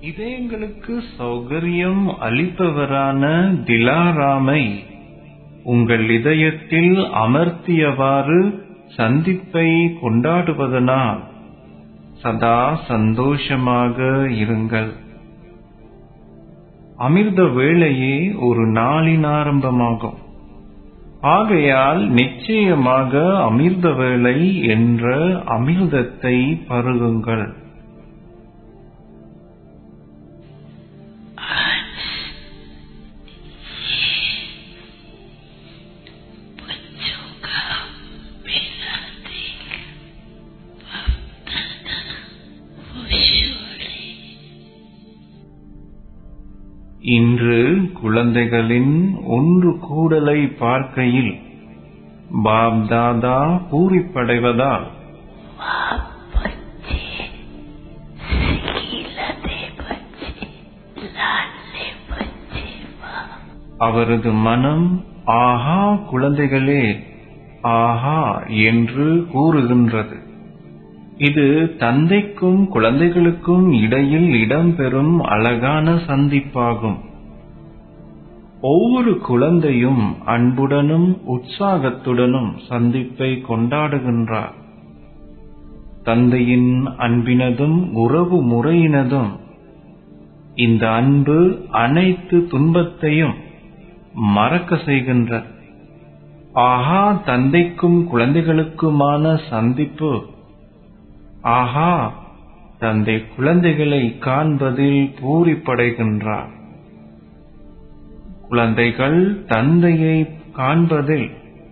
இதயங்களுக்கு சௌகரியம் அளிப்பவரான திலாராமை உங்கள் இதயத்தில் அமர்த்தியவாறு சந்திப்பை கொண்டாடுவதனால் சதா சந்தோஷமாக இருங்கள் அமிர்த வேளையே ஒரு நாளின் ஆரம்பமாகும் ஆகையால் நிச்சயமாக அமிர்த வேளை என்ற அமிர்தத்தை பருகுங்கள் இன்று குழந்தைகளின் ஒன்று கூடலை பார்க்கையில் பாப் தாதா பூரிப்படைவதால் அவரது மனம் ஆஹா குழந்தைகளே ஆஹா என்று கூறுகின்றது இது தந்தைக்கும் குழந்தைகளுக்கும் இடையில் இடம்பெறும் அழகான சந்திப்பாகும் ஒவ்வொரு குழந்தையும் அன்புடனும் உற்சாகத்துடனும் சந்திப்பை கொண்டாடுகின்றார் தந்தையின் அன்பினதும் உறவு முறையினதும் இந்த அன்பு அனைத்து துன்பத்தையும் மறக்க செய்கின்ற ஆஹா தந்தைக்கும் குழந்தைகளுக்குமான சந்திப்பு ஆஹா தந்தை குழந்தைகளை காண்பதில் பூரிப்படைகின்றார் குழந்தைகள் தந்தையை காண்பதில்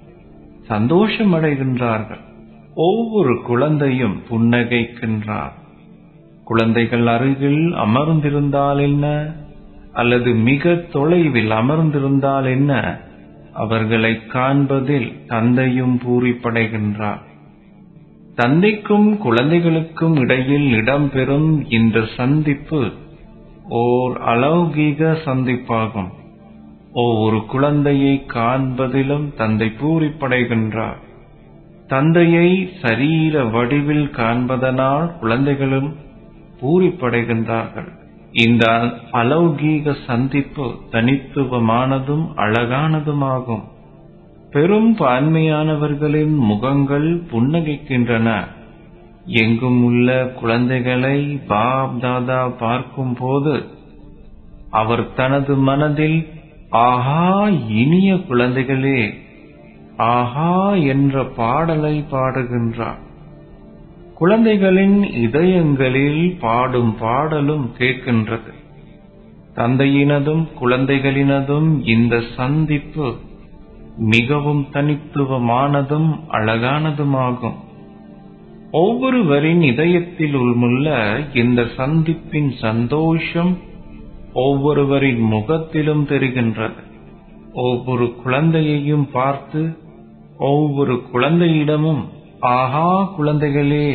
சந்தோஷமடைகின்றார்கள் ஒவ்வொரு குழந்தையும் புன்னகைக்கின்றார் குழந்தைகள் அருகில் அமர்ந்திருந்தால் என்ன அல்லது மிக தொலைவில் அமர்ந்திருந்தால் என்ன அவர்களை காண்பதில் தந்தையும் பூரிப்படைகின்றார் தந்தைக்கும் குழந்தைகளுக்கும் இடையில் இடம்பெறும் இந்த சந்திப்பு ஓர் அலௌகீக சந்திப்பாகும் ஒவ்வொரு குழந்தையை காண்பதிலும் தந்தை பூரிப்படைகின்றார் தந்தையை சரீர வடிவில் காண்பதனால் குழந்தைகளும் பூரிப்படைகின்றார்கள் இந்த அலௌகீக சந்திப்பு தனித்துவமானதும் அழகானதுமாகும் பெரும் பான்மையானவர்களின் முகங்கள் புன்னகைக்கின்றன எங்கும் உள்ள குழந்தைகளை பாப் தாதா பார்க்கும் போது அவர் தனது மனதில் ஆஹா இனிய குழந்தைகளே ஆஹா என்ற பாடலை பாடுகின்றார் குழந்தைகளின் இதயங்களில் பாடும் பாடலும் கேட்கின்றது தந்தையினதும் குழந்தைகளினதும் இந்த சந்திப்பு மிகவும் தனித்துவமானதும் அழகானதுமாகும் ஒவ்வொருவரின் இதயத்தில் உள்ள இந்த சந்திப்பின் சந்தோஷம் ஒவ்வொருவரின் முகத்திலும் தெரிகின்றது ஒவ்வொரு குழந்தையையும் பார்த்து ஒவ்வொரு குழந்தையிடமும் ஆஹா குழந்தைகளே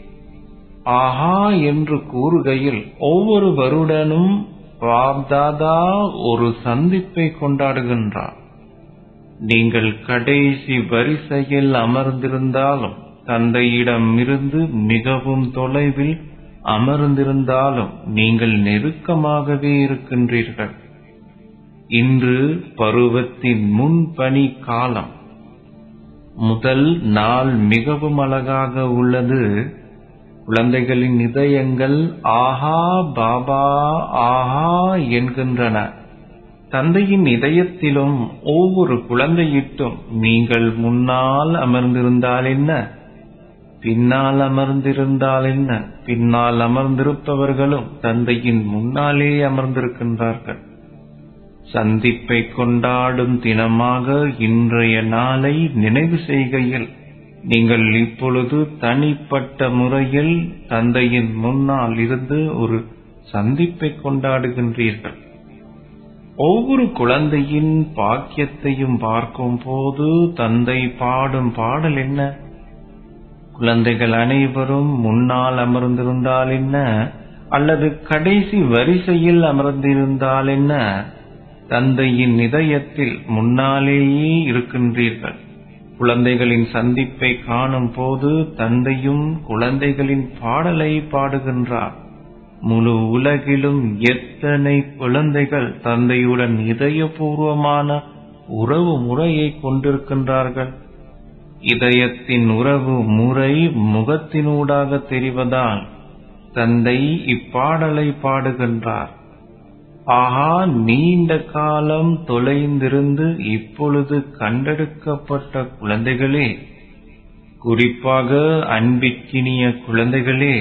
ஆஹா என்று கூறுகையில் ஒவ்வொருவருடனும் பாப்தாதா ஒரு சந்திப்பை கொண்டாடுகின்றார் நீங்கள் கடைசி வரிசையில் அமர்ந்திருந்தாலும் தந்தையிடம் இருந்து மிகவும் தொலைவில் அமர்ந்திருந்தாலும் நீங்கள் நெருக்கமாகவே இருக்கின்றீர்கள் இன்று பருவத்தின் முன்பணி காலம் முதல் நாள் மிகவும் அழகாக உள்ளது குழந்தைகளின் இதயங்கள் ஆஹா பாபா ஆஹா என்கின்றன தந்தையின் இதயத்திலும் ஒவ்வொரு குழந்தையிட்டும் நீங்கள் முன்னால் அமர்ந்திருந்தால் என்ன பின்னால் அமர்ந்திருந்தால் என்ன பின்னால் அமர்ந்திருப்பவர்களும் தந்தையின் முன்னாலே அமர்ந்திருக்கின்றார்கள் சந்திப்பை கொண்டாடும் தினமாக இன்றைய நாளை நினைவு செய்கையில் நீங்கள் இப்பொழுது தனிப்பட்ட முறையில் தந்தையின் முன்னால் இருந்து ஒரு சந்திப்பை கொண்டாடுகின்றீர்கள் ஒவ்வொரு குழந்தையின் பாக்கியத்தையும் பார்க்கும் போது தந்தை பாடும் பாடல் என்ன குழந்தைகள் அனைவரும் முன்னால் அமர்ந்திருந்தால் என்ன அல்லது கடைசி வரிசையில் அமர்ந்திருந்தால் என்ன தந்தையின் இதயத்தில் முன்னாலேயே இருக்கின்றீர்கள் குழந்தைகளின் சந்திப்பை காணும் போது தந்தையும் குழந்தைகளின் பாடலை பாடுகின்றார் முழு உலகிலும் எத்தனை குழந்தைகள் தந்தையுடன் இதயபூர்வமான உறவு முறையை கொண்டிருக்கின்றார்கள் இதயத்தின் உறவு முறை முகத்தினூடாக தெரிவதால் தந்தை இப்பாடலை பாடுகின்றார் ஆஹா நீண்ட காலம் தொலைந்திருந்து இப்பொழுது கண்டெடுக்கப்பட்ட குழந்தைகளே குறிப்பாக அன்பிற்கினிய குழந்தைகளே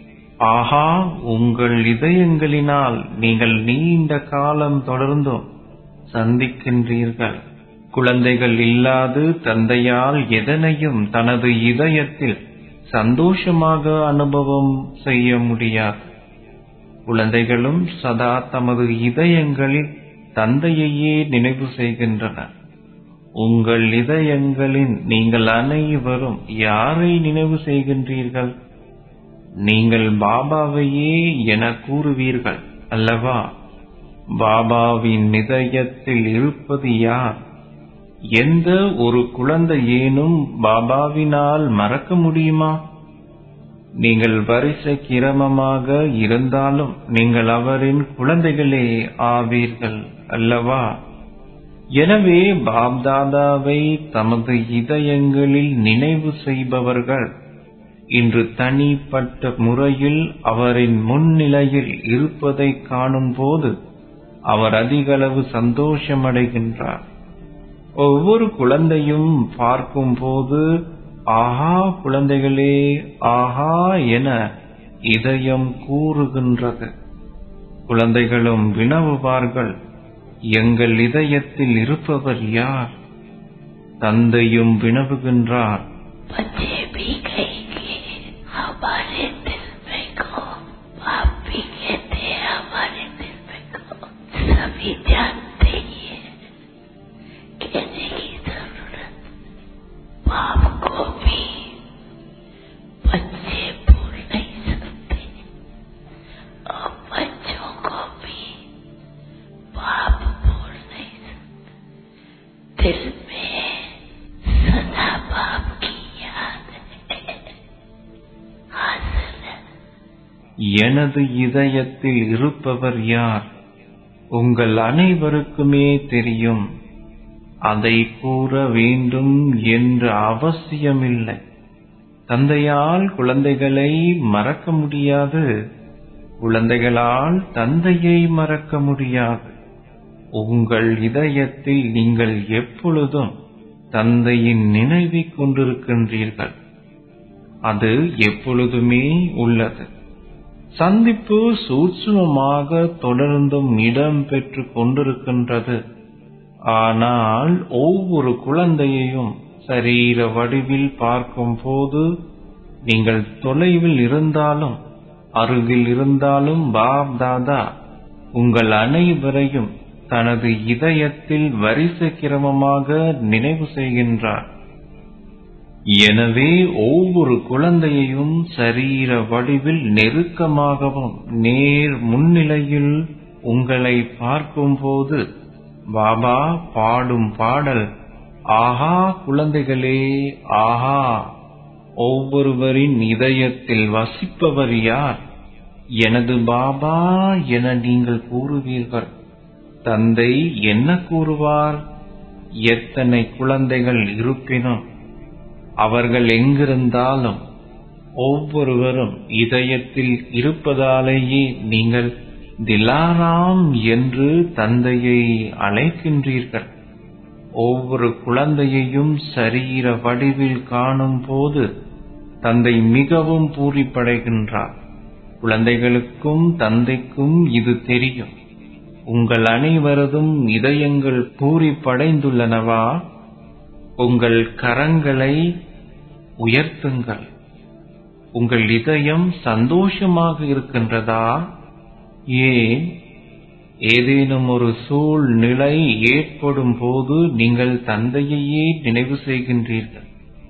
ஆஹா உங்கள் இதயங்களினால் நீங்கள் நீண்ட காலம் தொடர்ந்தும் சந்திக்கின்றீர்கள் குழந்தைகள் இல்லாது தந்தையால் எதனையும் தனது இதயத்தில் சந்தோஷமாக அனுபவம் செய்ய முடியாது குழந்தைகளும் சதா தமது இதயங்களில் தந்தையையே நினைவு செய்கின்றனர் உங்கள் இதயங்களின் நீங்கள் அனைவரும் யாரை நினைவு செய்கின்றீர்கள் நீங்கள் பாபாவையே என கூறுவீர்கள் அல்லவா பாபாவின் இதயத்தில் இருப்பது யார் எந்த ஒரு குழந்தையேனும் பாபாவினால் மறக்க முடியுமா நீங்கள் வரிசை கிரமமாக இருந்தாலும் நீங்கள் அவரின் குழந்தைகளே ஆவீர்கள் அல்லவா எனவே பாப்தாதாவை தமது இதயங்களில் நினைவு செய்பவர்கள் இன்று தனிப்பட்ட முறையில் அவரின் முன்னிலையில் இருப்பதை காணும் போது அவர் அதிகளவு சந்தோஷமடைகின்றார் ஒவ்வொரு குழந்தையும் பார்க்கும் போது ஆஹா குழந்தைகளே ஆஹா என இதயம் கூறுகின்றது குழந்தைகளும் வினவுவார்கள் எங்கள் இதயத்தில் இருப்பவர் யார் தந்தையும் வினவுகின்றார் बच्चे भी कहेंगे हमारे दिल में को बाप भी कहते हैं हमारे दिल में को सभी जानते ही है कहने की जरूरत बाप को भी बच्चे भूल नहीं सकते और बच्चों को भी बाप भूल नहीं सकते दिल में सदा बाप की याद है हासिल है எனது இதயத்தில் இருப்பவர் யார் உங்கள் அனைவருக்குமே தெரியும் அதை கூற வேண்டும் என்ற அவசியமில்லை தந்தையால் குழந்தைகளை மறக்க முடியாது குழந்தைகளால் தந்தையை மறக்க முடியாது உங்கள் இதயத்தில் நீங்கள் எப்பொழுதும் தந்தையின் நினைவைக் கொண்டிருக்கின்றீர்கள் அது எப்பொழுதுமே உள்ளது சந்திப்பு சூட்சுமமாக தொடர்ந்தும் இடம் பெற்று கொண்டிருக்கின்றது ஆனால் ஒவ்வொரு குழந்தையையும் சரீர வடிவில் பார்க்கும் போது நீங்கள் தொலைவில் இருந்தாலும் அருகில் இருந்தாலும் பாப் தாதா உங்கள் அனைவரையும் தனது இதயத்தில் வரிசை கிரமமாக நினைவு செய்கின்றார் எனவே ஒவ்வொரு குழந்தையையும் சரீர வடிவில் நெருக்கமாகவும் நேர் முன்னிலையில் உங்களை பார்க்கும்போது பாபா பாடும் பாடல் ஆஹா குழந்தைகளே ஆஹா ஒவ்வொருவரின் இதயத்தில் வசிப்பவர் யார் எனது பாபா என நீங்கள் கூறுவீர்கள் தந்தை என்ன கூறுவார் எத்தனை குழந்தைகள் இருப்பினும் அவர்கள் எங்கிருந்தாலும் ஒவ்வொருவரும் இதயத்தில் இருப்பதாலேயே நீங்கள் திலாராம் என்று தந்தையை அழைக்கின்றீர்கள் ஒவ்வொரு குழந்தையையும் சரீர வடிவில் காணும் போது தந்தை மிகவும் பூரிப்படைகின்றார் குழந்தைகளுக்கும் தந்தைக்கும் இது தெரியும் உங்கள் அனைவரதும் இதயங்கள் பூரிப்படைந்துள்ளனவா உங்கள் கரங்களை உயர்த்துங்கள் உங்கள் இதயம் சந்தோஷமாக இருக்கின்றதா ஏன் ஏதேனும் ஒரு சூழ்நிலை ஏற்படும் போது நீங்கள் தந்தையையே நினைவு செய்கின்றீர்கள்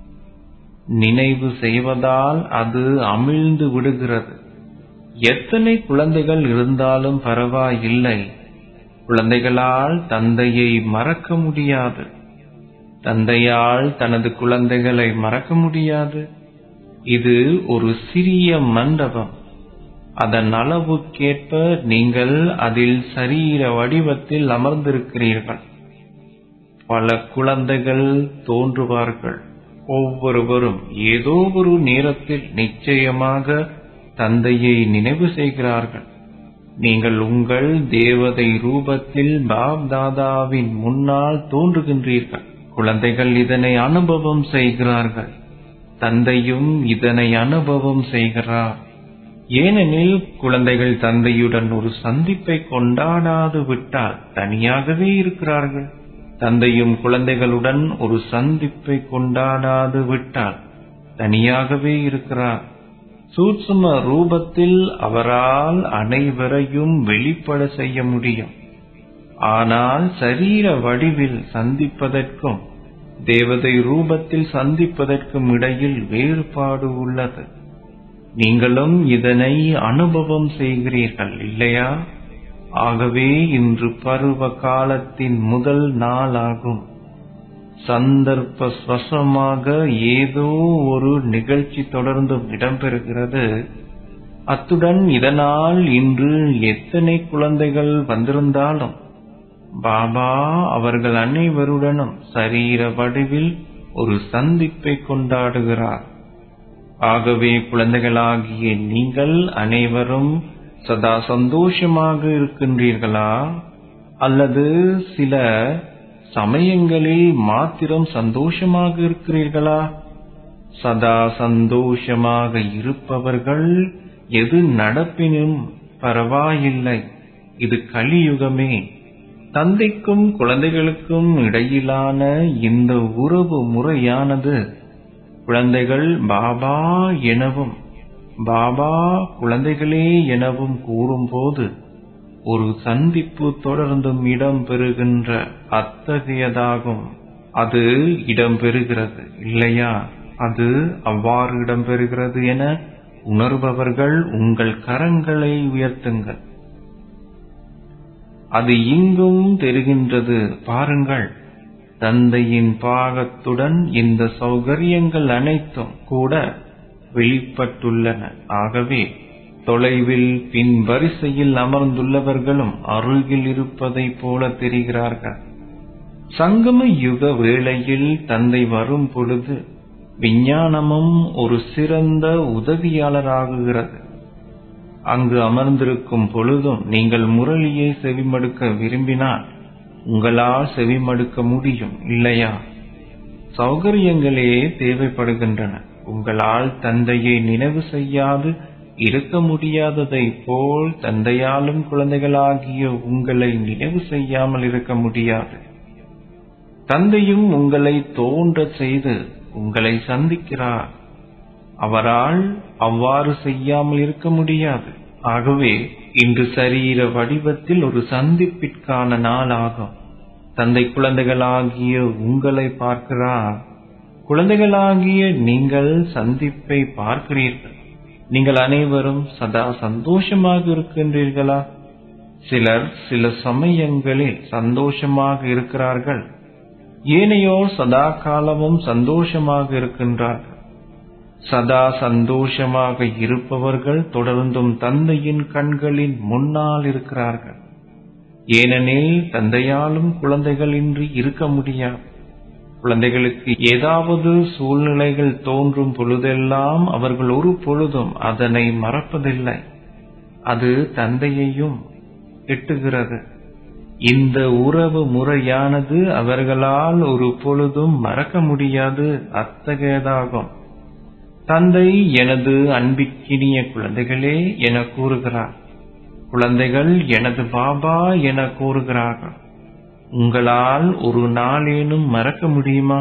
நினைவு செய்வதால் அது அமிழ்ந்து விடுகிறது எத்தனை குழந்தைகள் இருந்தாலும் பரவாயில்லை குழந்தைகளால் தந்தையை மறக்க முடியாது தந்தையால் தனது குழந்தைகளை மறக்க முடியாது இது ஒரு சிறிய மண்டபம் அதன் அளவுக்கேற்ப நீங்கள் அதில் சரீர வடிவத்தில் அமர்ந்திருக்கிறீர்கள் பல குழந்தைகள் தோன்றுவார்கள் ஒவ்வொருவரும் ஏதோ ஒரு நேரத்தில் நிச்சயமாக தந்தையை நினைவு செய்கிறார்கள் நீங்கள் உங்கள் தேவதை ரூபத்தில் பாப் தாதாவின் முன்னால் தோன்றுகின்றீர்கள் குழந்தைகள் இதனை அனுபவம் செய்கிறார்கள் தந்தையும் இதனை அனுபவம் செய்கிறார் ஏனெனில் குழந்தைகள் தந்தையுடன் ஒரு சந்திப்பை கொண்டாடாது விட்டால் தனியாகவே இருக்கிறார்கள் தந்தையும் குழந்தைகளுடன் ஒரு சந்திப்பை கொண்டாடாது விட்டால் தனியாகவே இருக்கிறார் சூட்சும ரூபத்தில் அவரால் அனைவரையும் வெளிப்பட செய்ய முடியும் ஆனால் சரீர வடிவில் சந்திப்பதற்கும் தேவதை ரூபத்தில் சந்திப்பதற்கும் இடையில் வேறுபாடு உள்ளது நீங்களும் இதனை அனுபவம் செய்கிறீர்கள் இல்லையா ஆகவே இன்று பருவ காலத்தின் முதல் நாளாகும் சந்தர்ப்ப ஸ்வசமாக ஏதோ ஒரு நிகழ்ச்சி தொடர்ந்தும் இடம்பெறுகிறது அத்துடன் இதனால் இன்று எத்தனை குழந்தைகள் வந்திருந்தாலும் பாபா அவர்கள் அனைவருடனும் சரீர வடிவில் ஒரு சந்திப்பை கொண்டாடுகிறார் ஆகவே குழந்தைகளாகிய நீங்கள் அனைவரும் சதா சந்தோஷமாக இருக்கின்றீர்களா அல்லது சில சமயங்களில் மாத்திரம் சந்தோஷமாக இருக்கிறீர்களா சதா சந்தோஷமாக இருப்பவர்கள் எது நடப்பினும் பரவாயில்லை இது கலியுகமே தந்தைக்கும் குழந்தைகளுக்கும் இடையிலான இந்த உறவு முறையானது குழந்தைகள் பாபா எனவும் பாபா குழந்தைகளே எனவும் கூறும்போது ஒரு சந்திப்பு தொடர்ந்தும் இடம்பெறுகின்ற அத்தகையதாகும் அது இடம்பெறுகிறது இல்லையா அது அவ்வாறு இடம்பெறுகிறது என உணர்பவர்கள் உங்கள் கரங்களை உயர்த்துங்கள் அது இங்கும் தெரிகின்றது பாருங்கள் தந்தையின் பாகத்துடன் இந்த சௌகரியங்கள் அனைத்தும் கூட வெளிப்பட்டுள்ளன ஆகவே தொலைவில் பின் வரிசையில் அமர்ந்துள்ளவர்களும் அருகில் இருப்பதைப் போல தெரிகிறார்கள் சங்கம யுக வேளையில் தந்தை வரும் பொழுது விஞ்ஞானமும் ஒரு சிறந்த உதவியாளராகுகிறது அங்கு அமர்ந்திருக்கும் பொழுதும் நீங்கள் முரளியை செவிமடுக்க விரும்பினால் உங்களால் செவிமடுக்க முடியும் இல்லையா சௌகரியங்களே தேவைப்படுகின்றன உங்களால் தந்தையை நினைவு செய்யாது இருக்க முடியாததை போல் தந்தையாலும் குழந்தைகளாகிய உங்களை நினைவு செய்யாமல் இருக்க முடியாது தந்தையும் உங்களை தோன்ற செய்து உங்களை சந்திக்கிறார் அவரால் அவ்வாறு செய்யாமல் இருக்க முடியாது ஆகவே இன்று சரீர வடிவத்தில் ஒரு சந்திப்பிற்கான நாள் ஆகும் தந்தை குழந்தைகளாகிய உங்களை பார்க்கிறார் குழந்தைகளாகிய நீங்கள் சந்திப்பை பார்க்கிறீர்கள் நீங்கள் அனைவரும் சதா சந்தோஷமாக இருக்கின்றீர்களா சிலர் சில சமயங்களில் சந்தோஷமாக இருக்கிறார்கள் ஏனையோர் சதா காலமும் சந்தோஷமாக இருக்கின்றார்கள் சதா சந்தோஷமாக இருப்பவர்கள் தொடர்ந்தும் தந்தையின் கண்களின் முன்னால் இருக்கிறார்கள் ஏனெனில் தந்தையாலும் குழந்தைகள் இன்றி இருக்க முடியாது குழந்தைகளுக்கு ஏதாவது சூழ்நிலைகள் தோன்றும் பொழுதெல்லாம் அவர்கள் ஒரு பொழுதும் அதனை மறப்பதில்லை அது தந்தையையும் எட்டுகிறது இந்த உறவு முறையானது அவர்களால் ஒரு பொழுதும் மறக்க முடியாது அத்தகையதாகும் தந்தை எனது அன்பிக்கினிய குழந்தைகளே என கூறுகிறார் குழந்தைகள் எனது பாபா என கூறுகிறார்கள் உங்களால் ஒரு நாளேனும் மறக்க முடியுமா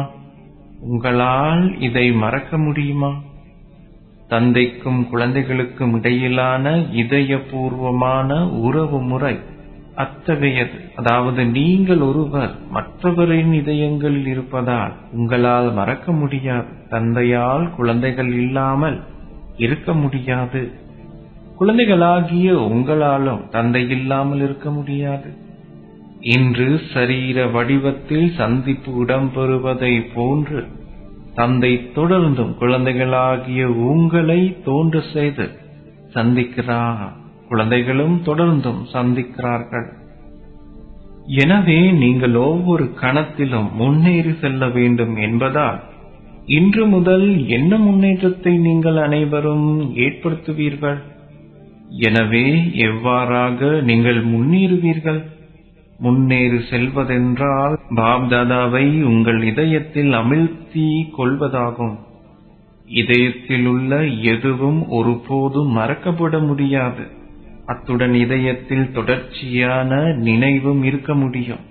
உங்களால் இதை மறக்க முடியுமா தந்தைக்கும் குழந்தைகளுக்கும் இடையிலான இதயபூர்வமான உறவு முறை அத்தகையது அதாவது நீங்கள் ஒருவர் மற்றவரின் இதயங்களில் இருப்பதால் உங்களால் மறக்க முடியாது தந்தையால் குழந்தைகள் இல்லாமல் இருக்க முடியாது குழந்தைகளாகிய உங்களாலும் தந்தை இல்லாமல் இருக்க முடியாது இன்று சரீர வடிவத்தில் சந்திப்பு இடம்பெறுவதை போன்று தந்தை தொடர்ந்தும் குழந்தைகளாகிய உங்களை தோன்ற செய்து சந்திக்கிறார் குழந்தைகளும் தொடர்ந்தும் சந்திக்கிறார்கள் எனவே நீங்கள் ஒவ்வொரு கணத்திலும் முன்னேறி செல்ல வேண்டும் என்பதால் இன்று முதல் என்ன முன்னேற்றத்தை நீங்கள் அனைவரும் ஏற்படுத்துவீர்கள் எனவே எவ்வாறாக நீங்கள் முன்னேறுவீர்கள் முன்னேறி செல்வதென்றால் பாப்தாதாவை உங்கள் இதயத்தில் அமிழ்த்தி கொள்வதாகும் இதயத்தில் உள்ள எதுவும் ஒருபோதும் மறக்கப்பட முடியாது அத்துடன் இதயத்தில் தொடர்ச்சியான நினைவும் இருக்க முடியும்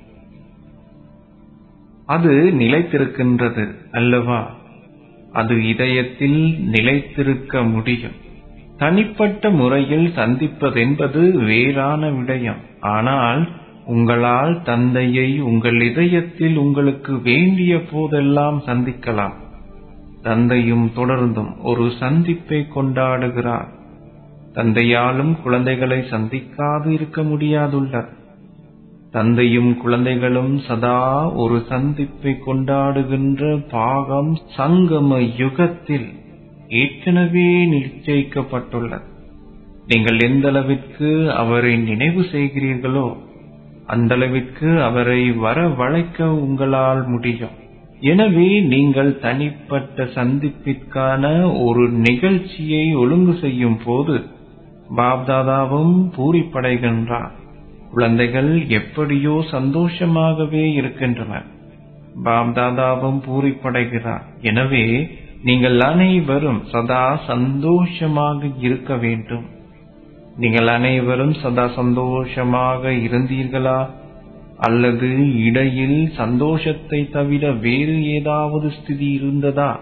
அது நிலைத்திருக்கின்றது அல்லவா அது இதயத்தில் நிலைத்திருக்க முடியும் தனிப்பட்ட முறையில் சந்திப்பதென்பது வேறான விடயம் ஆனால் உங்களால் தந்தையை உங்கள் இதயத்தில் உங்களுக்கு வேண்டிய போதெல்லாம் சந்திக்கலாம் தந்தையும் தொடர்ந்தும் ஒரு சந்திப்பை கொண்டாடுகிறார் தந்தையாலும் குழந்தைகளை சந்திக்காது இருக்க முடியாதுள்ளது தந்தையும் குழந்தைகளும் சதா ஒரு சந்திப்பை கொண்டாடுகின்ற பாகம் சங்கம யுகத்தில் ஏற்கனவே நிச்சயிக்கப்பட்டுள்ளது நீங்கள் எந்த அளவிற்கு அவரை நினைவு செய்கிறீர்களோ அந்த அளவிற்கு அவரை வரவழைக்க உங்களால் முடியும் எனவே நீங்கள் தனிப்பட்ட சந்திப்பிற்கான ஒரு நிகழ்ச்சியை ஒழுங்கு செய்யும் போது பாப்தாதாவும் பூரிப்படைகின்றார் குழந்தைகள் எப்படியோ சந்தோஷமாகவே இருக்கின்றனர் பாப்தாதாவும் பூரிப்படைகிறார் எனவே நீங்கள் அனைவரும் சதா சந்தோஷமாக இருக்க வேண்டும் நீங்கள் அனைவரும் சதா சந்தோஷமாக இருந்தீர்களா அல்லது இடையில் சந்தோஷத்தை தவிர வேறு ஏதாவது ஸ்திதி இருந்ததா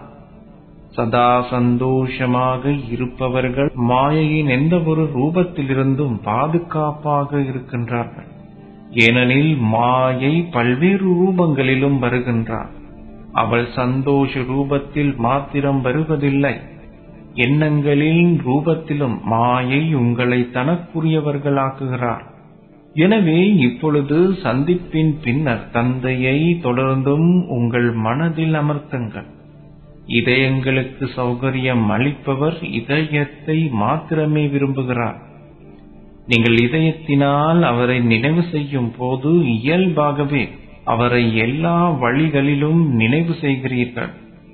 சதா சந்தோஷமாக இருப்பவர்கள் மாயையின் எந்த ஒரு ரூபத்திலிருந்தும் பாதுகாப்பாக இருக்கின்றார்கள் ஏனெனில் மாயை பல்வேறு ரூபங்களிலும் வருகின்றார் அவள் சந்தோஷ ரூபத்தில் மாத்திரம் வருவதில்லை எண்ணங்களின் ரூபத்திலும் மாயை உங்களை தனக்குரியவர்களாக்குகிறார் எனவே இப்பொழுது சந்திப்பின் பின்னர் தந்தையை தொடர்ந்தும் உங்கள் மனதில் அமர்த்துங்கள் இதயங்களுக்கு சௌகரியம் அளிப்பவர் இதயத்தை மாத்திரமே விரும்புகிறார் நீங்கள் இதயத்தினால் அவரை நினைவு செய்யும் போது இயல்பாகவே அவரை எல்லா வழிகளிலும் நினைவு செய்கிறீர்கள்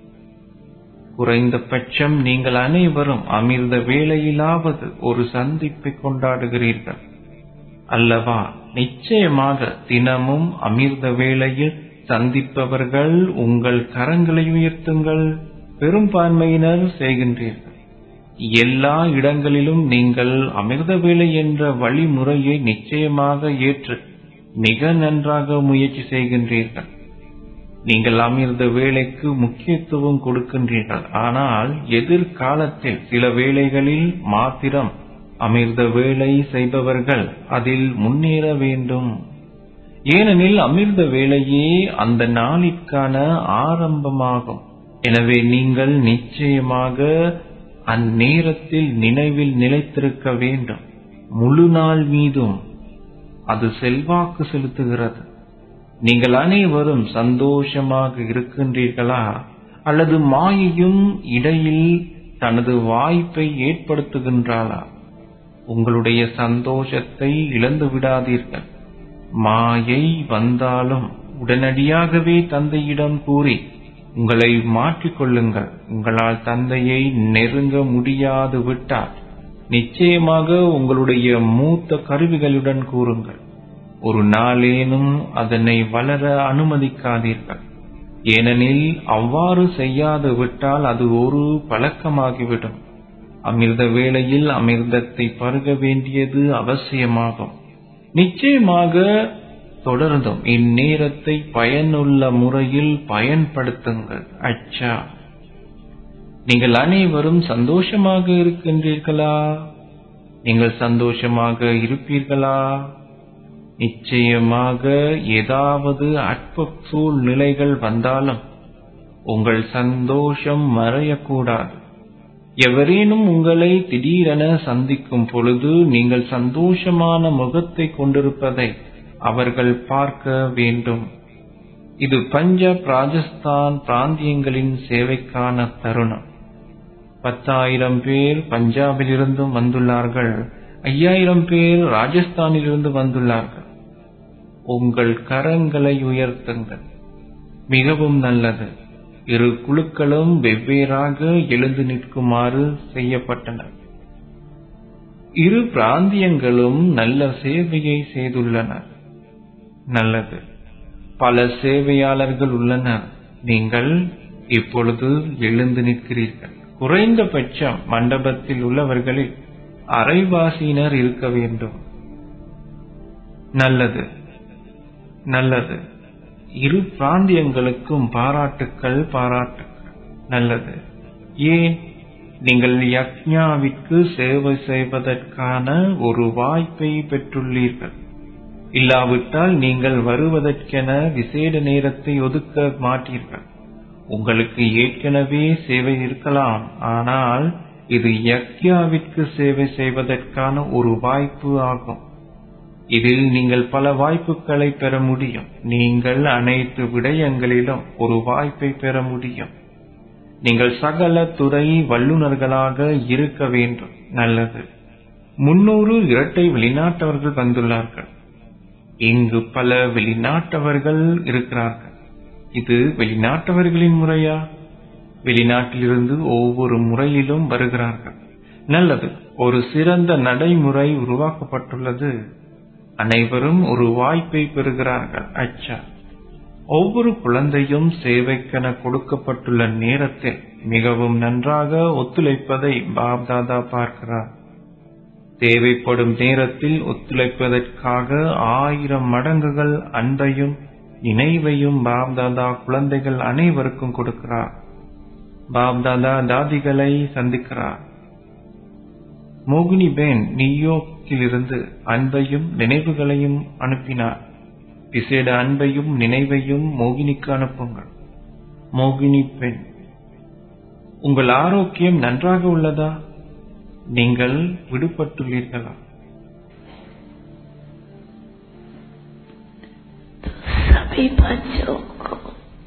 குறைந்தபட்சம் நீங்கள் அனைவரும் அமிர்த வேளையிலாவது ஒரு சந்திப்பை கொண்டாடுகிறீர்கள் அல்லவா நிச்சயமாக தினமும் அமிர்த வேளையில் சந்திப்பவர்கள் உங்கள் கரங்களை உயர்த்துங்கள் பெரும்பான்மையினர் செய்கின்றீர்கள் எல்லா இடங்களிலும் நீங்கள் அமிர்த வேலை என்ற வழிமுறையை நிச்சயமாக ஏற்று மிக நன்றாக முயற்சி செய்கின்றீர்கள் நீங்கள் அமிர்த வேலைக்கு முக்கியத்துவம் கொடுக்கின்றீர்கள் ஆனால் எதிர்காலத்தில் சில வேளைகளில் மாத்திரம் அமிர்த வேலை செய்பவர்கள் அதில் முன்னேற வேண்டும் ஏனெனில் அமிர்த வேலையே அந்த நாளிற்கான ஆரம்பமாகும் எனவே நீங்கள் நிச்சயமாக அந்நேரத்தில் நினைவில் நிலைத்திருக்க வேண்டும் முழு நாள் மீதும் அது செல்வாக்கு செலுத்துகிறது நீங்கள் அனைவரும் சந்தோஷமாக இருக்கின்றீர்களா அல்லது மாயையும் இடையில் தனது வாய்ப்பை ஏற்படுத்துகின்றாளா உங்களுடைய சந்தோஷத்தை இழந்து விடாதீர்கள் மாயை வந்தாலும் உடனடியாகவே தந்தையிடம் கூறி உங்களை மாற்றிக்கொள்ளுங்கள் உங்களால் தந்தையை நெருங்க முடியாது விட்டால் நிச்சயமாக உங்களுடைய மூத்த கருவிகளுடன் கூறுங்கள் ஒரு நாளேனும் அதனை வளர அனுமதிக்காதீர்கள் ஏனெனில் அவ்வாறு செய்யாது விட்டால் அது ஒரு பழக்கமாகிவிடும் அமிர்த வேளையில் அமிர்தத்தை பருக வேண்டியது அவசியமாகும் நிச்சயமாக தொடர்ந்தும் இந்நேரத்தை பயனுள்ள முறையில் பயன்படுத்துங்கள் அச்சா நீங்கள் அனைவரும் சந்தோஷமாக இருக்கின்றீர்களா நீங்கள் சந்தோஷமாக இருப்பீர்களா நிச்சயமாக ஏதாவது அற்ப சூழ்நிலைகள் வந்தாலும் உங்கள் சந்தோஷம் மறையக்கூடாது எவரேனும் உங்களை திடீரென சந்திக்கும் பொழுது நீங்கள் சந்தோஷமான முகத்தை கொண்டிருப்பதை அவர்கள் பார்க்க வேண்டும் இது பஞ்சாப் ராஜஸ்தான் பிராந்தியங்களின் சேவைக்கான தருணம் பத்தாயிரம் பேர் பஞ்சாபிலிருந்தும் வந்துள்ளார்கள் ஐயாயிரம் பேர் ராஜஸ்தானிலிருந்து வந்துள்ளார்கள் உங்கள் கரங்களை உயர்த்துங்கள் மிகவும் நல்லது இரு குழுக்களும் வெவ்வேறாக எழுந்து நிற்குமாறு செய்யப்பட்டனர் இரு பிராந்தியங்களும் நல்ல சேவையை செய்துள்ளனர் நல்லது பல சேவையாளர்கள் உள்ளனர் நீங்கள் இப்பொழுது எழுந்து நிற்கிறீர்கள் குறைந்தபட்சம் மண்டபத்தில் உள்ளவர்களில் அரைவாசியினர் இருக்க வேண்டும் நல்லது நல்லது இரு பிராந்தியங்களுக்கும் பாராட்டுக்கள் பாராட்டுக்கள் நல்லது ஏன் நீங்கள் யக்ஞாவிற்கு சேவை செய்வதற்கான ஒரு வாய்ப்பை பெற்றுள்ளீர்கள் இல்லாவிட்டால் நீங்கள் வருவதற்கென விசேட நேரத்தை ஒதுக்க மாட்டீர்கள் உங்களுக்கு ஏற்கனவே சேவை இருக்கலாம் ஆனால் இது யக்ஞாவிற்கு சேவை செய்வதற்கான ஒரு வாய்ப்பு ஆகும் இதில் நீங்கள் பல வாய்ப்புகளை பெற முடியும் நீங்கள் அனைத்து விடயங்களிலும் ஒரு வாய்ப்பை பெற முடியும் நீங்கள் சகல துறை வல்லுநர்களாக இருக்க வேண்டும் நல்லது முன்னூறு இரட்டை வெளிநாட்டவர்கள் வந்துள்ளார்கள் இங்கு பல வெளிநாட்டவர்கள் இருக்கிறார்கள் இது வெளிநாட்டவர்களின் முறையா வெளிநாட்டிலிருந்து ஒவ்வொரு முறையிலும் வருகிறார்கள் நல்லது ஒரு சிறந்த நடைமுறை உருவாக்கப்பட்டுள்ளது அனைவரும் ஒரு வாய்ப்பை பெறுகிறார்கள் அச்சா ஒவ்வொரு குழந்தையும் சேவைக்கென கொடுக்கப்பட்டுள்ள நேரத்தில் மிகவும் நன்றாக ஒத்துழைப்பதை பாப்தாதா பார்க்கிறார் தேவைப்படும் நேரத்தில் ஒத்துழைப்பதற்காக ஆயிரம் மடங்குகள் அன்பையும் நினைவையும் பாப்தாதா குழந்தைகள் அனைவருக்கும் கொடுக்கிறார் பாப்தாதா தாதிகளை சந்திக்கிறார் மோகினி பேன் நியூயோர்க்கிலிருந்து அன்பையும் நினைவுகளையும் அனுப்பினார் விசேட அன்பையும் நினைவையும் மோகினிக்கு அனுப்புங்கள் மோகினி பெண் உங்கள் ஆரோக்கியம் நன்றாக உள்ளதா நீங்கள் விடுபட்டுள்ளீர்களா सभी बच्चों को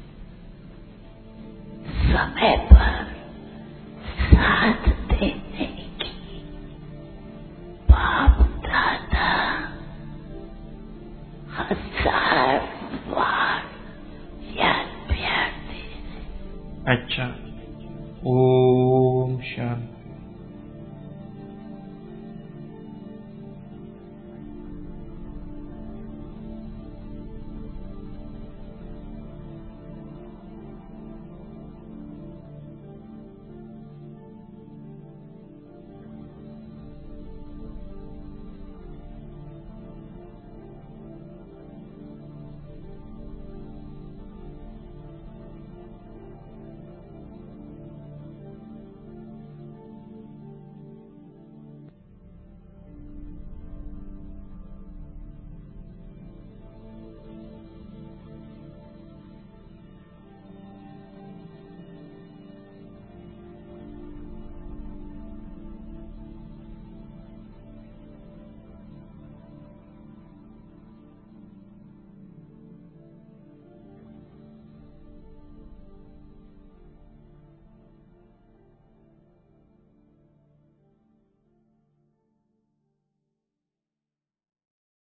समय पर साथ देने की बाप दादा हजार बार याद प्यार दे अच्छा ओम शांति